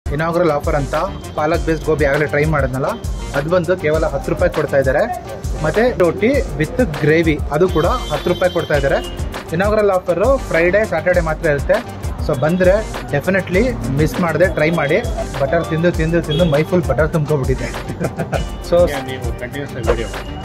Inaugural offer ಅಂತ ಪಾಲಕ್ base gobi ಆಗಲೇ try ಮಾಡಿದ್ನಲ್ಲ ಅದು ಬಂದು ಕೇವಲ ಹತ್ತು ರೂಪಾಯಿ ಕೊಡ್ತಾ ಇದ್ದಾರೆ ಮತ್ತೆ ರೋಟಿ ವಿತ್ ಗ್ರೇವಿ ಅದು ಕೂಡ ಹತ್ತು ರೂಪಾಯಿ ಕೊಡ್ತಾ ಇದ್ದಾರೆ ಇನಾಗ್ರಲ್ ಆಫರು ಫ್ರೈಡೇ ಸ್ಯಾಟರ್ಡೆ ಮಾತ್ರ ಇರುತ್ತೆ ಸೊ ಬಂದರೆ ಡೆಫಿನೆಟ್ಲಿ ಮಿಸ್ ಮಾಡದೆ ಟ್ರೈ ಮಾಡಿ ಬಟರ್ ತಿಂದು ತಿಂದು ತಿಂದು ಮೈ ಫುಲ್ ಬಟರ್ ತುಂಬ್ಕೊಬಿಟ್ಟಿದೆ ಸೊ ನೀವು ಕಂಟಿನ್ಯೂಸ್ ವಿಡಿಯೋ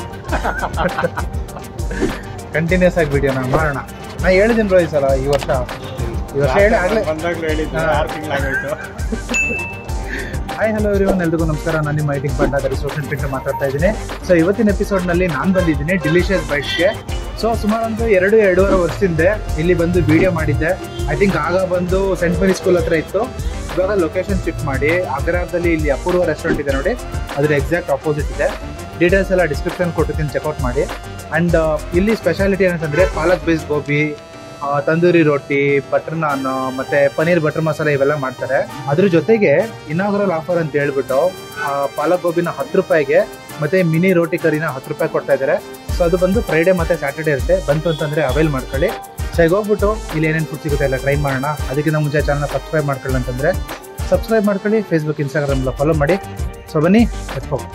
ಕಂಟಿನ್ಯೂಸ್ ಆಗಿ ವಿಡಿಯೋನ ಮಾಡೋಣ ನಾ ಹೇಳಿದ್ದೀನಿ ಬ್ರೋ ಈ ಸಲ ಈ ವರ್ಷ ಈ ವರ್ಷ ಹೇಳಿ ಆಗಲೇ ಬಂದಾಗ್ಲೂ ಹೇಳಿದ್ದು ಹಾ. ಆರು ತಿಂಗಳಾಗೋಯ್ತು ಹಾಯ್ ಹಲೋ ಇವನ್ ಎಲ್ರಿಗೂ ನಮಸ್ಕಾರ ನಾನು ನಿಮ್ಮ ಐಟಿಂಗ್ ಪಾರ್ಟ್ನರ್ ಸೋಷನ್ ಪಿಂಟ್ ಮಾತಾಡ್ತಾ ಇದ್ದೀನಿ ಸೊ ಇವತ್ತಿನ ಎಪಿಸೋಡ್ನಲ್ಲಿ ನಾನು ಬಂದಿದ್ದೀನಿ ಡಿಲಿಷಿಯಸ್ ಬೈಟ್ಸ್ಗೆ ಸೊ ಸುಮಾರು ಒಂದು ಎರಡು ಎರಡೂವರೆ ವರ್ಷದಿಂದ ಇಲ್ಲಿ ಬಂದು ವಿಡಿಯೋ ಮಾಡಿದ್ದೆ ಐ ಥಿಂಕ್ ಆಗ ಬಂದು ಸೆಂಟ್ ಮೇರಿ ಸ್ಕೂಲ್ ಹತ್ರ ಇತ್ತು ಇವಾಗ ಲೊಕೇಶನ್ ಶಿಫ್ಟ್ ಮಾಡಿ ಅಗ್ರಾದಲ್ಲಿ ಇಲ್ಲಿ ಅಪೂರ್ವ ರೆಸ್ಟೋರೆಂಟ್ ಇದೆ ನೋಡಿ ಅದ್ರ ಎಕ್ಸಾಕ್ಟ್ ಆಪೋಸಿಟ್ ಇದೆ ಡೀಟೇಲ್ಸ್ ಎಲ್ಲ ಡಿಸ್ಕ್ರಿಪ್ಷನ್ ಕೊಟ್ಟಿದ್ದೀನಿ ಚೆಕ್ಔಟ್ ಮಾಡಿ ಆ್ಯಂಡ್ ಇಲ್ಲಿ ಸ್ಪೆಷಾಲಿಟಿ ಏನಂತಂದರೆ ಪಾಲಕ್ ಬೇಸ್ ಗೋಬಿ ಆ, ತಂದೂರಿ ರೋಟಿ ಬಟರ್ ನಾನ್ ಮತ್ತೆ ಪನೀರ್ ಬಟರ್ ಮಸಾಲೆ ಇವೆಲ್ಲ ಮಾಡ್ತಾರೆ ಅದ್ರ ಜೊತೆಗೆ ಇನಾಗ್ರಲ್ ಆಫರ್ ಅಂತ ಹೇಳ್ಬಿಟ್ಟು ಆ, ಪಾಲಕ್ ಗೋಬಿನ ಹತ್ತು ರೂಪಾಯಿಗೆ ಮತ್ತೆ ಮಿನಿ ರೋಟಿ ಕರಿನ ಹತ್ತು ರೂಪಾಯಿ ಕೊಡ್ತಾ ಇದ್ದಾರೆ ಸೊ ಅದು ಬಂದು ಫ್ರೈಡೆ ಮತ್ತೆ ಸ್ಯಾಟರ್ಡೆ ಇರುತ್ತೆ ಬಂತು ಅಂತಂದ್ರೆ ಅವೈಲ್ ಮಾಡ್ಕೊಳ್ಳಿ ಸೊ ಈಗ ಹೋಗ್ಬಿಟ್ಟು ಇಲ್ಲಿ ಏನೇನು ಫುಡ್ ಸಿಗುತ್ತೆ ಎಲ್ಲ ಟ್ರೈ ಮಾಡೋಣ ಅದಕ್ಕಿಂತ ಮುಂಚೆ ಚಾನಲ್ ಸಬ್ಸ್ಕ್ರೈಬ್ ಮಾಡ್ಕೊಳ್ಳಿ ಅಂತಂದ್ರೆ ಸಬ್ಸ್ಕ್ರೈಬ್ ಮಾಡ್ಕೊಳ್ಳಿ ಫೇಸ್ಬುಕ್ ಇನ್ಸ್ಟಾಗ್ರಾಮ್ ಎಲ್ಲ ಫಾಲೋ ಮಾಡಿ ಸೊ ಬನ್ನಿ let's ಹೋಗಿ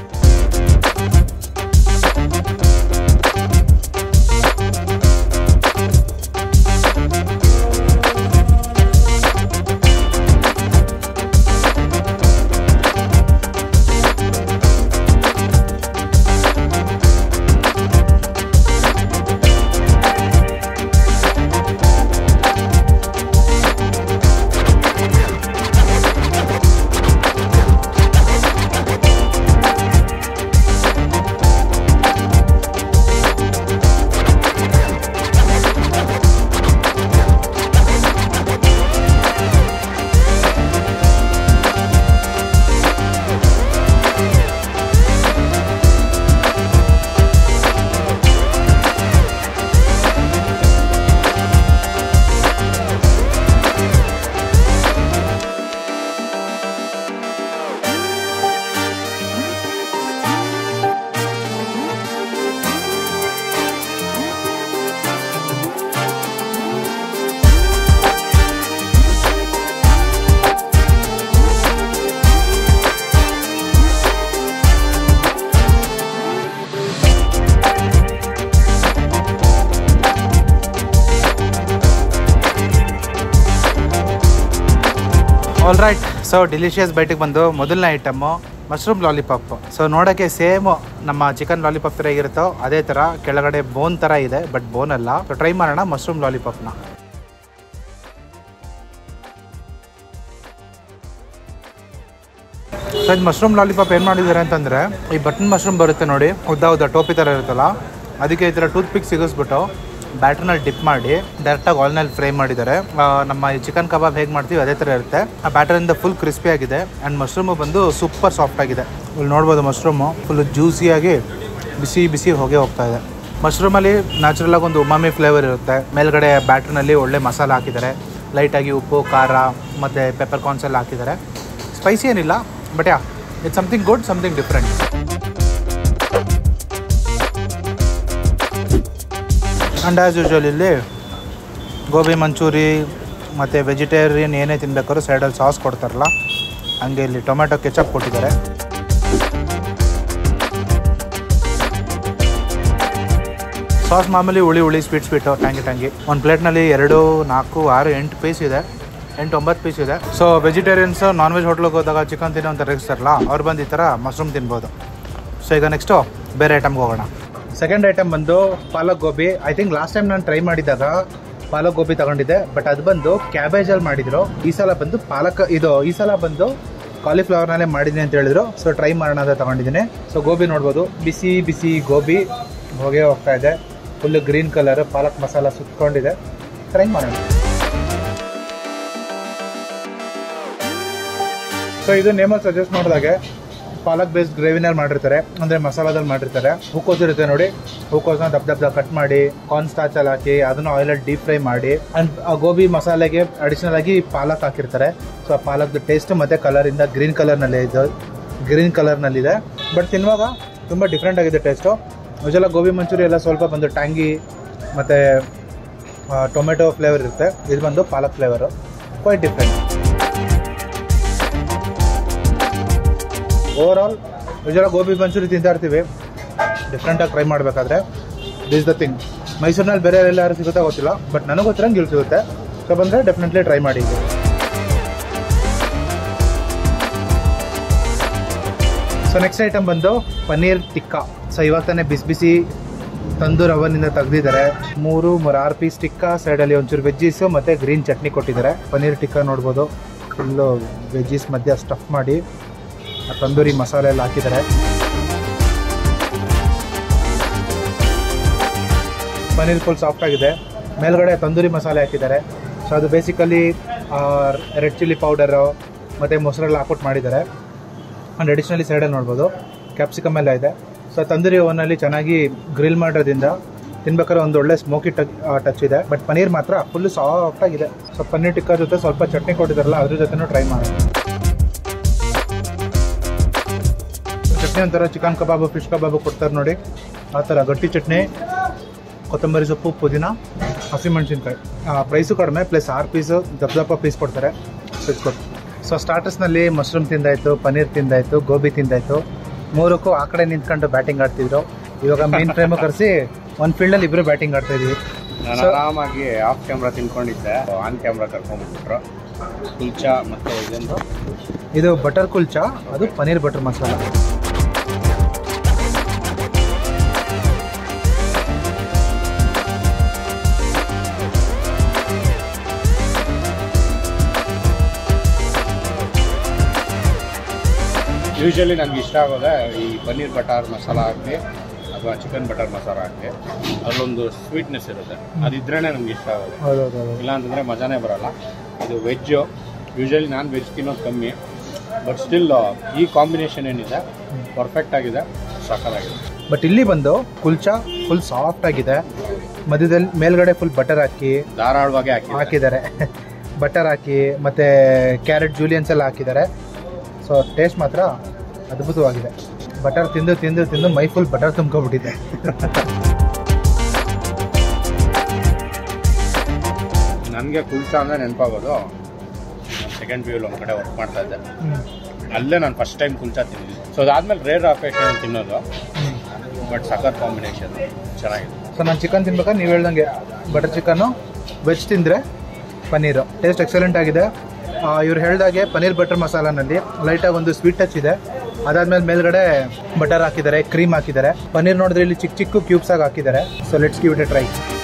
ಆಲ್ ರೈಟ್ ಸೊ ಡಿಲಿಷಿಯಸ್ ಬೈಟಿಗೆ ಬಂದು ಮೊದಲನೇ ಐಟಮ್ಮು ಮಶ್ರೂಮ್ ಲಾಲಿಪಾಪ್ ಸೊ ನೋಡೋಕ್ಕೆ ಸೇಮ್ ನಮ್ಮ ಚಿಕನ್ ಲಾಲಿಪಾಪ್ ಥರ ಹೇಗಿರುತ್ತೋ ಅದೇ ಥರ ಕೆಳಗಡೆ ಬೋನ್ ಥರ ಇದೆ ಬಟ್ ಬೋನ್ ಅಲ್ಲ ಸೊ ಟ್ರೈ ಮಾಡೋಣ ಮಶ್ರೂಮ್ ಲಾಲಿಪಾಪ್ನ ಸೊ ಇದು ಮಶ್ರೂಮ್ ಲಾಲಿಪಾಪ್ ಏನು ಮಾಡಿದ್ದಾರೆ ಅಂತಂದರೆ ಈ ಬಟನ್ ಮಶ್ರೂಮ್ ಬರುತ್ತೆ ನೋಡಿ ಉದ್ದ ಉದ್ದ ಟೋಪಿ ಥರ ಇರುತ್ತಲ್ಲ ಅದಕ್ಕೆ ಈ ಥರ ಟೂತ್ ಪಿಕ್ ಸಿಗಿಸ್ಬಿಟ್ಟು ಬ್ಯಾಟ್ರ್ನಲ್ಲಿ ಡಿಪ್ ಮಾಡಿ ಡೈರೆಕ್ಟಾಗಿ ಆಯಿಲ್ನಲ್ಲಿ ಫ್ರೈ ಮಾಡಿದ್ದಾರೆ ಆ, ನಮ್ಮ ಈ ಚಿಕನ್ ಕಬಾಬ್ ಹೇಗೆ ಮಾಡ್ತೀವಿ ಅದೇ ಥರ ಇರುತ್ತೆ ಆ ಬ್ಯಾಟರಿಂದ ಫುಲ್ ಕ್ರಿಸ್ಪಿ ಆಗಿದೆ ಆ್ಯಂಡ್ ಮಶ್ರೂಮು ಬಂದು ಸೂಪರ್ ಸಾಫ್ಟ್ ಆಗಿದೆ ಇಲ್ಲಿ ನೋಡ್ಬೋದು ಮಶ್ರೂಮು ಫುಲ್ ಜ್ಯೂಸಿಯಾಗಿ ಬಿಸಿ ಬಿಸಿ ಹೋಗೇ ಹೋಗ್ತಾ ಇದೆ ಮಶ್ರೂಮಲ್ಲಿ ನ್ಯಾಚುರಲ್ ಆಗಿ ಒಂದು ಉಮಾಮಿ ಫ್ಲೇವರ್ ಇರುತ್ತೆ ಮೇಲ್ಗಡೆ ಬ್ಯಾಟ್ರ್ನಲ್ಲಿ ಒಳ್ಳೆ ಮಸಾಲ ಹಾಕಿದ್ದಾರೆ ಲೈಟಾಗಿ ಉಪ್ಪು ಖಾರ ಮತ್ತು ಪೆಪ್ಪರ್ ಕಾರ್ನ್ಸ್ ಎಲ್ಲ ಹಾಕಿದ್ದಾರೆ ಸ್ಪೈಸಿ ಏನಿಲ್ಲ but ya it's something good something different and as usual ಇಲ್ಲಿ ಗೋಬಿ ಮಂಚೂರಿ ಮತ್ತು ವೆಜಿಟೇರಿಯನ್ ಏನೇ ತಿನ್ಬೇಕಾದ್ರೂ ಸೈಡಲ್ಲಿ ಸಾಸ್ ಕೊಡ್ತಾರಲ್ಲ ಹಂಗೆ ಇಲ್ಲಿ ಟೊಮೆಟೊ ಕೆಚಪ್ ಕೊಟ್ಟಿದ್ದಾರೆ ಸಾಸ್ ಮಾಮೂಲಿ ಹುಳಿ ಹುಳಿ ಸ್ವೀಟ್ ಸ್ವೀಟು ಟ್ಯಾಂಗಿ ಟ್ಯಾಂಗಿ ಒಂದು ಪ್ಲೇಟ್ನಲ್ಲಿ ಎರಡು ನಾಲ್ಕು ಆರು ಎಂಟು ಪೀಸ್ ಇದೆ ಎಂಟು ಒಂಬತ್ತು ಪೀಸ್ ಇದೆ ಸೊ ವೆಜಿಟೇರಿಯನ್ಸ್ ನಾನ್ ವೆಜ್ ಹೋಟ್ಲಿಗೆ ಹೋದಾಗ ಚಿಕನ್ ತಿನ್ನೋ ಅಂತ ಇರ್ತಾರಲ್ಲ ಅವ್ರು ಬಂದು ಈ ಥರ ಮಶ್ರೂಮ್ ತಿನ್ಬೋದು ಸೊ ಈಗ ನೆಕ್ಸ್ಟು ಬೇರೆ ಐಟಮ್ಗೆ ಹೋಗೋಣ ಸೆಕೆಂಡ್ ಐಟಮ್ ಬಂದು palak gobi I think last time ನಾನು ಟ್ರೈ ಮಾಡಿದಾಗ ಪಾಲಕ್ ಗೋಬಿ ತಗೊಂಡಿದ್ದೆ ಬಟ್ ಅದು ಬಂದು ಕ್ಯಾಬೇಜಲ್ಲಿ ಮಾಡಿದ್ರು ಈ ಸಲ ಬಂದು ಪಾಲಕ್ ಇದು ಈ ಸಲ ಬಂದು ಕಾಲಿಫ್ಲವರ್ನಲ್ಲೇ ಮಾಡಿದ್ದೀನಿ ಅಂತ ಹೇಳಿದ್ರು ಸೊ ಟ್ರೈ ಮಾಡೋಣ ಅಂತ ತಗೊಂಡಿದ್ದೀನಿ ಸೊ ಗೋಬಿ ನೋಡ್ಬೋದು ಬಿಸಿ ಬಿಸಿ ಗೋಬಿ ಹೋಗೇ ಹೋಗ್ತಾ ಇದೆ full green colour palak masala ಸುತ್ಕೊಂಡಿದೆ ಟ್ರೈ ಮಾಡೋಣ ಸೊ ಇದು ನೇಮಲ್ಲಿ ಸಜೆಸ್ಟ್ ಮಾಡಿದಾಗೆ ಪಾಲಕ್ ಬೇಸ್ಡ್ ಗ್ರೇವಿನಲ್ಲಿ ಮಾಡಿರ್ತಾರೆ ಅಂದರೆ ಮಸಾಲಾದಲ್ಲಿ ಮಾಡಿರ್ತಾರೆ ಹೂಕೋಸ್ ಇರುತ್ತೆ ನೋಡಿ ಹೂಕೋಸ್ನ ದಪ್ಪ ದಪ್ಪ ಕಟ್ ಮಾಡಿ ಕಾರ್ನ್ ಸ್ಟಾಚಲ್ಲಿ ಹಾಕಿ ಅದನ್ನು ಆಯಿಲಲ್ಲಿ ಡೀಪ್ ಫ್ರೈ ಮಾಡಿ ಆ್ಯಂಡ್ ಆ ಗೋಬಿ ಮಸಾಲೆಗೆ ಅಡಿಷನಲ್ ಆಗಿ ಪಾಲಕ್ ಹಾಕಿರ್ತಾರೆ ಸೊ ಆ ಪಾಲಕ್ದು ಟೇಸ್ಟ್ ಮತ್ತು ಕಲರಿಂದ ಗ್ರೀನ್ ಕಲರ್ನಲ್ಲಿ ಇದು ಗ್ರೀನ್ ಕಲರ್ನಲ್ಲಿದೆ ಬಟ್ ತಿನ್ನುವಾಗ ತುಂಬ ಡಿಫ್ರೆಂಟ್ ಆಗಿದೆ ಟೇಸ್ಟು ಯೂಶಲ ಗೋಬಿ ಮಂಚೂರಿ ಎಲ್ಲ ಸ್ವಲ್ಪ ಬಂದು ಟ್ಯಾಂಗಿ ಮತ್ತು ಟೊಮೆಟೊ ಫ್ಲೇವರ್ ಇರುತ್ತೆ ಇದು ಬಂದು palak flavour quite different over all ಯೂಶಲ ಗೋಬಿ ಮಂಚೂರಿ ತಿಂತಾ ಇರ್ತೀವಿ ಡಿಫ್ರೆಂಟಾಗಿ ಟ್ರೈ ಮಾಡಬೇಕಾದ್ರೆ ದಿಸ್ ದ ಥಿಂಗ್ ಮೈಸೂರಿನಲ್ಲಿ ಬೇರೆ ಎಲ್ಲಾರು ಸಿಗುತ್ತಾ ಗೊತ್ತಿಲ್ಲ ಬಟ್ ನನಗೆ ಗೊತ್ತಿರಂಗೆ ಇಲ್ಲಿ ಸಿಗುತ್ತೆ ಸೊ ಬಂದರೆ ಡೆಫಿನೆಟ್ಲಿ ಟ್ರೈ ಮಾಡಿ ಸೊ ನೆಕ್ಸ್ಟ್ ಐಟಮ್ ಬಂದು ಪನ್ನೀರ್ ಟಿಕ್ಕಾ ಸೊ ಇವಾಗ ತಾನೇ ಬಿಸಿ ಬಿಸಿ ತಂದೂರ್ ಅವನಿಂದ ತೆಗ್ದಿದ್ದಾರೆ ಮೂರು ಮೂರು ಆರು ಪೀಸ್ ಟಿಕ್ಕಾ ಸೈಡಲ್ಲಿ ಒಂಚೂರು ವೆಜ್ಜೀಸು ಮತ್ತು ಗ್ರೀನ್ ಚಟ್ನಿ ಕೊಟ್ಟಿದ್ದಾರೆ ಪನ್ನೀರ್ ಟಿಕ್ಕಾ ನೋಡ್ಬೋದು ಫುಲ್ಲು ವೆಜ್ಜೀಸ್ ಮಧ್ಯ ಸ್ಟಫ್ ಮಾಡಿ ಆ ತಂದೂರಿ ಮಸಾಲೆ ಎಲ್ಲ ಹಾಕಿದ್ದಾರೆ ಪನ್ನೀರ್ ಫುಲ್ ಸಾಫ್ಟ್ ಆಗಿದೆ ಮೇಲ್ಗಡೆ ತಂದೂರಿ ಮಸಾಲೆ ಹಾಕಿದ್ದಾರೆ ಸೊ ಅದು ಬೇಸಿಕಲಿ ರೆಡ್ ಚಿಲ್ಲಿ ಪೌಡರು ಮತ್ತು ಮೊಸರೆಲ್ಲ ಹಾಕ್ಬಿಟ್ಟು ಮಾಡಿದ್ದಾರೆ ಆ್ಯಂಡ್ ಅಡಿಷ್ನಲಿ ಸೈಡಲ್ಲಿ ನೋಡ್ಬೋದು ಕ್ಯಾಪ್ಸಿಕಮ್ ಎಲ್ಲ ಇದೆ ಸೊ ತಂದೂರಿ ಓವನಲ್ಲಿ ಚೆನ್ನಾಗಿ ಗ್ರಿಲ್ ಮಾಡೋದ್ರಿಂದ ತಿನ್ಬೇಕಾದ್ರೆ ಒಂದು ಒಳ್ಳೆ ಸ್ಮೋಕಿ ಟಚ್ ಟಚ್ ಇದೆ ಬಟ್ ಪನ್ನೀರ್ ಮಾತ್ರ ಫುಲ್ ಸಾಫ್ಟ್ ಆಗಿದೆ ಸೊ ಪನ್ನೀರ್ ಟಿಕ್ಕಾ ಜೊತೆ ಸ್ವಲ್ಪ ಚಟ್ನಿ ಕೊಟ್ಟಿದ್ದಾರಲ್ಲ ಅದ್ರ ಜೊತೆನೂ ಟ್ರೈ ಮಾಡಿ ಚಟ್ನಿ ಒಂಥರ ಚಿಕನ್ ಕಬಾಬು ಫಿಶ್ ಕಬಾಬು ಕೊಡ್ತಾರೆ ನೋಡಿ ಆ ಥರ ಗಟ್ಟಿ ಚಟ್ನಿ ಕೊತ್ತಂಬರಿ ಸೊಪ್ಪು ಪುದೀನ ಹಸಿಮೆಣಸಿನ್ಕಾಯಿ ಪ್ರೈಸು ಕಡಿಮೆ ಪ್ಲಸ್ ಆರು ಪೀಸು ದಪ್ಪ ದಪ್ಪ ಪೀಸ್ ಕೊಡ್ತಾರೆ ಕೊಟ್ಟು ಸೊ ಸ್ಟಾರ್ಟರ್ಸ್ನಲ್ಲಿ ಮಶ್ರೂಮ್ ತಿಂದಾಯ್ತು ಪನ್ನೀರ್ ತಿಂದಾಯ್ತು ಗೋಬಿ ತಿಂದಾಯ್ತು ಮೂರಕ್ಕೂ ಆ ಕಡೆ ನಿಂತ್ಕೊಂಡು ಬ್ಯಾಟಿಂಗ್ ಆಡ್ತಿದ್ರು ಇವಾಗ ಮೇನ್ ಫ್ರೇಮು ಕರೆಸಿ ಒಂದು ಫೀಲ್ಡಲ್ಲಿ ಇಬ್ಬರು ಬ್ಯಾಟಿಂಗ್ ಆಡ್ತಾ ಇದೀವಿ ನಾನು So- ಆರಾಮಾಗಿ ಆಫ್ ಕ್ಯಾಮ್ರಾ ತಿನ್ಕೊಂಡಿದ್ದೆ ಆನ್ ಕ್ಯಾಮ್ರಾ ಕರ್ಕೊಂಡ್ಬಿಟ್ರು ಕುಲ್ಚಾ ಮತ್ತೆ ಇದೊಂದು ಇದು ಬಟರ್ ಕುಲ್ಚಾ ಅದು ಪನ್ನೀರ್ ಬಟರ್ ಮಸಾಲ ಯೂಶಲಿ ನನಗೆ ಇಷ್ಟ ಆಗೋದೆ ಈ ಪನ್ನೀರ್ ಬಟರ್ ಮಸಾಲ ಹಾಕಿ ಅಥವಾ ಚಿಕನ್ ಬಟರ್ ಮಸಾಲ ಹಾಕಿ ಅಲ್ಲೊಂದು ಸ್ವೀಟ್ನೆಸ್ ಇರುತ್ತೆ ಅದಿದ್ರೇ ನಮ್ಗೆ ಇಷ್ಟ ಆಗೋದು ಹೌದೌದು ಇಲ್ಲ ಅಂತಂದರೆ ಮಜಾನೇ ಬರಲ್ಲ ಇದು ವೆಜ್ಜು ಯೂಶಲಿ ನಾನು ವೆಜ್ ತಿನ್ನೋದು ಕಮ್ಮಿ ಬಟ್ ಸ್ಟಿಲ್ ಈ ಕಾಂಬಿನೇಷನ್ ಏನಿದೆ ಪರ್ಫೆಕ್ಟ್ ಆಗಿದೆ ಸಕ್ಕತ್ತಾಗಿದೆ ಬಟ್ ಇಲ್ಲಿ ಬಂದು ಕುಲ್ಚಾ ಫುಲ್ ಸಾಫ್ಟ್ ಆಗಿದೆ ಮಧ್ಯದಲ್ಲಿ ಮೇಲ್ಗಡೆ ಫುಲ್ ಬಟರ್ ಹಾಕಿ ಧಾರಾಳವಾಗಿ ಹಾಕಿ ಹಾಕಿದ್ದಾರೆ ಬಟರ್ ಹಾಕಿ ಮತ್ತೆ ಕ್ಯಾರೆಟ್ ಜೂಲಿಯನ್ಸ್ ಎಲ್ಲ ಹಾಕಿದ್ದಾರೆ ಸೊ ಟೇಸ್ಟ್ ಮಾತ್ರ ಅದ್ಭುತವಾಗಿದೆ ಬಟರ್ ತಿಂದು ತಿಂದು ತಿಂದು ಮೈ ಫುಲ್ ಬಟರ್ ತುಂಬ್ಕೊಬಿಟ್ಟಿದೆ ನನಗೆ ಕುಲ್ಚಾ ಅಂದರೆ ನೆನಪಾಗೋದು ಸೆಕೆಂಡ್ ಪಿ ಒಂದು ಕಡೆ ವರ್ಕ್ ಮಾಡ್ತಾ ಇದ್ದೆ ಅಲ್ಲೇ ನಾನು ಫಸ್ಟ್ ಟೈಮ್ ಕುಲ್ಚಾ ತಿಂದಿದ್ದೆ ಸೊ ಅದಾದ್ಮೇಲೆ ರೇರ್ ಆಕೇಶನ್ ತಿನ್ನೋದು ಬಟ್ ಸಖತ್ ಕಾಂಬಿನೇಷನ್ ಚೆನ್ನಾಗಿದೆ ಸೊ ನಾನು ಚಿಕನ್ ತಿನ್ಬೇಕಾದ್ರೆ ನೀವು ಹೇಳ್ದಂಗೆ ಬಟರ್ ಚಿಕನ್ನು ವೆಜ್ ತಿಂದರೆ ಪನ್ನೀರು ಟೇಸ್ಟ್ ಎಕ್ಸಲೆಂಟ್ ಆಗಿದೆ ಇವ್ರು ಹೇಳ್ದಾಗೆ ಪನ್ನೀರ್ ಬಟರ್ ಮಸಾಲಾನಲ್ಲಿ ಲೈಟಾಗಿ ಒಂದು ಸ್ವೀಟ್ ಟಚ್ ಇದೆ ಅದಾದ್ಮೇಲೆ ಮೇಲ್ಗಡೆ ಬಟರ್ ಹಾಕಿದ್ದಾರೆ ಕ್ರೀಮ್ ಹಾಕಿದ್ದಾರೆ ಪನ್ನೀರ್ ನೋಡಿದ್ರೆ ಇಲ್ಲಿ ಚಿಕ್ಕ ಚಿಕ್ಕ ಕ್ಯೂಬ್ಸ್ ಆಗಿ ಹಾಕಿದ್ದಾರೆ so let's give it a try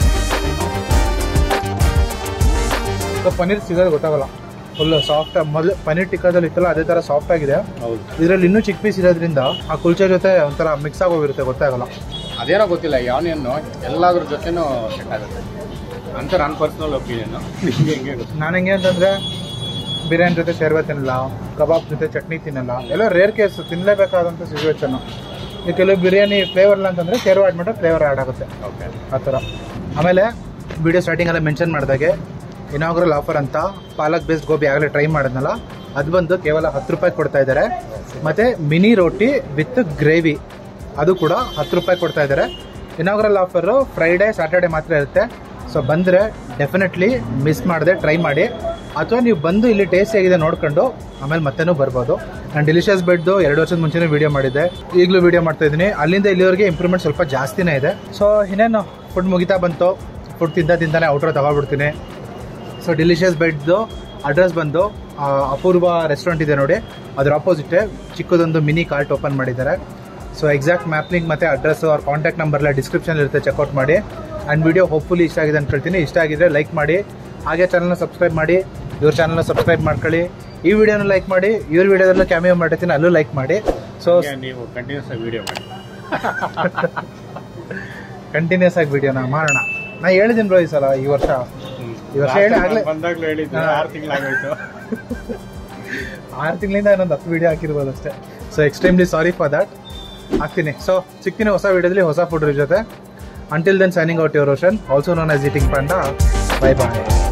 so paneer ಸಿಗೋದು ಗೊತ್ತಾಗಲ್ಲ ಫುಲ್ ಸಾಫ್ಟ್ ಮೊದಲು ಪನ್ನೀರ್ ಟಿಕ್ಕಾದಲ್ಲಿ ಇತ್ತಲ್ಲ ಅದೇ ಥರ ಸಾಫ್ಟ್ ಆಗಿದೆ ಹೌದು ಇದರಲ್ಲಿ ಇನ್ನೂ ಚಿಕ್ಕ ಪೀಸ್ ಇರೋದ್ರಿಂದ ಆ ಕುಲ್ಚೆ ಜೊತೆ ಒಂಥರ ಮಿಕ್ಸ್ ಆಗೋಗಿರುತ್ತೆ ಗೊತ್ತಾಗಲ್ಲ ಅದೇನೋ ಗೊತ್ತಿಲ್ಲ ಈ ಆನಿಯನ್ನು ಎಲ್ಲಾದ್ರ ಜೊತೆನೂ ಸೆಟ್ ಆಗುತ್ತೆ ಅಂತ ನನ್ನ ಪರ್ಸನಲ್ ಒಪಿನಿಯನ್ ನಿಮಗೆ ಹೆಂಗೆ ಗೊತ್ತು ನಾನು ಹೆಂಗೆ ಅಂತಂದ್ರೆ ಬಿರಿಯಾನಿ ಜೊತೆ ಶೇರ್ವ ತಿನ್ನಲ್ಲ ಕಬಾಬ್ ಜೊತೆ ಚಟ್ನಿ ತಿನ್ನಲ್ಲ ಎಲ್ಲ ರೇರ್ ಕೇಸ್ ತಿನ್ನಲೇಬೇಕಾದಂಥ ಸಿಚುವೇಶನ್ ಈ ಕೆಲವು ಬಿರಿಯಾನಿ ಫ್ಲೇವರ್ ಇಲ್ಲ ಅಂತಂದ್ರೆ ಶೇರ್ವ ಆ್ಯಡ್ ಮಾಡಿದ್ರೆ ಫ್ಲೇವರ್ ಆ್ಯಡ್ ಆಗುತ್ತೆ ಓಕೆ ಆ ಥರ ಆಮೇಲೆ ವಿಡಿಯೋ ಸ್ಟಾರ್ಟಿಂಗಲ್ಲೇ ಮೆನ್ಷನ್ ಮಾಡಿದಾಗೆ ಇನಾಗ್ರಲ್ ಆಫರ್ ಅಂತ ಪಾಲಕ್ ಬೇಸ್ಡ್ ಗೋಬಿ ಆಗಲೇ ಟ್ರೈ ಮಾಡಿದ್ನಲ್ಲ ಅದು ಬಂದು ಕೇವಲ ಹತ್ತು ರೂಪಾಯಿ ಕೊಡ್ತಾ ಇದ್ದಾರೆ ಮತ್ತು ಮಿನಿ ರೋಟಿ ವಿತ್ ಗ್ರೇವಿ ಅದು ಕೂಡ ಹತ್ತು ರೂಪಾಯಿ ಕೊಡ್ತಾ ಇದ್ದಾರೆ ಇನಾಗ್ರಲ್ ಆಫರು ಫ್ರೈಡೇ ಸ್ಯಾಟರ್ಡೆ ಮಾತ್ರ ಇರುತ್ತೆ ಸೊ ಬಂದರೆ ಡೆಫಿನೆಟ್ಲಿ ಮಿಸ್ ಮಾಡದೆ ಟ್ರೈ ಮಾಡಿ ಅಥವಾ ನೀವು ಬಂದು ಇಲ್ಲಿ ಟೇಸ್ಟ್ ಹೇಗಿದೆ ನೋಡ್ಕೊಂಡು ಆಮೇಲೆ ಮತ್ತೆನೂ ಬರ್ಬೋದು ನಾನು ಡಿಲಿಷಿಯಸ್ ಬೆಡ್ದು ಎರಡು ವರ್ಷದ ಮುಂಚೆನೇ ವಿಡಿಯೋ ಮಾಡಿದ್ದೆ ಈಗಲೂ ವಿಡಿಯೋ ಮಾಡ್ತಾ ಇದ್ದೀನಿ ಅಲ್ಲಿಂದ ಇಲ್ಲಿವರೆಗೆ ಇಂಪ್ರೂವ್ಮೆಂಟ್ ಸ್ವಲ್ಪ ಜಾಸ್ತಿನೇ ಇದೆ ಸೊ ಇನ್ನೇನು ಫುಡ್ ಮುಗಿತಾ ಬಂತು ಫುಡ್ ತಿಂದ ತಿಂತಾನೆ ಔಟ್ರೋ ತಗೊಳ್ಬಿಡ್ತೀನಿ ಸೊ ಡಿಲಿಷಿಯಸ್ ಬೆಡ್ದು ಅಡ್ರೆಸ್ ಬಂದು ಆ, ಅಪೂರ್ವ ರೆಸ್ಟೋರೆಂಟ್ ಇದೆ ನೋಡಿ ಅದ್ರ ಆಪೋಸಿಟೇ ಚಿಕ್ಕದೊಂದು ಮಿನಿ ಕಾರ್ಟ್ ಓಪನ್ ಮಾಡಿದ್ದಾರೆ ಸೊ ಎಕ್ಸಾಕ್ಟ್ ಮ್ಯಾಪ್ ಲಿಂಕ್ ಮತ್ತು ಅಡ್ರೆಸ್ ಅವ್ರ ಕಾಂಟ್ಯಾಕ್ಟ್ ನಂಬರ್ ಎಲ್ಲ ಡಿಸ್ಕ್ರಿಪ್ಷನ್ ಇರುತ್ತೆ ಚೆಕ್ಔಟ್ ಮಾಡಿ ಆ್ಯಂಡ್ ವಿಡಿಯೋ ಹೋಪ್ಫುಲಿ ಇಷ್ಟ ಆಗಿದೆ ಅಂತ ಹೇಳ್ತೀನಿ ಇಷ್ಟ ಆಗಿದ್ರೆ ಲೈಕ್ ಮಾಡಿ ಹಾಗೆ ಚಾನಲ್ನ ಸಬ್ಸ್ಕ್ರೈಬ್ ಮಾಡಿ ಇವ್ರ ಚಾನಲ್ನ ಸಬ್ಸ್ಕ್ರೈಬ್ ಮಾಡ್ಕೊಳ್ಳಿ ಈ ವಿಡಿಯೋನ ಲೈಕ್ ಮಾಡಿ ಇವ್ರ ವಿಡಿಯೋದಲ್ಲೂ ಕ್ಯಾಮಿಯೋ ಮಾಡಿರ್ತೀನಿ ಅಲ್ಲೂ ಲೈಕ್ ಮಾಡಿ ಸೊ ಹಂಗೆ ನೀವು ಕಂಟಿನ್ಯೂಸ್ ಆಗಿ ವಿಡಿಯೋ ಮಾಡಿ ಕಂಟಿನ್ಯೂಸ್ ಆಗಿ ವಿಡಿಯೋನ ಮಾಡೋಣ ನಾ ಹೇಳಿದ್ದೀನಿ ಬ್ರೋ ಈ ಸಲ ಈ ವರ್ಷ ಈ ವರ್ಷ ಹೇಳಿ ಆಗ್ಲೇ ಬಂದಾಗ್ಲೂ ಹೇಳಿದ್ದೆ ಹಾ. ಆರು ತಿಂಗಳಾಗೋಯ್ತು ಆರು ತಿಂಗಳಿಂದ ಇನ್ನೊಂದು ಹತ್ತು ವಿಡಿಯೋ ಹಾಕಿರ್ಬೋದು ಅಷ್ಟೇ so extremely sorry for that ಹಾಕ್ತೀನಿ ಸೊ ಸಿಗ್ತೀನಿ ಹೊಸ ವಿಡಿಯೋದಲ್ಲಿ ಹೊಸ ಫುಡ್ ಜೊತೆ until then signing out your ocean also known as eating panda bye bye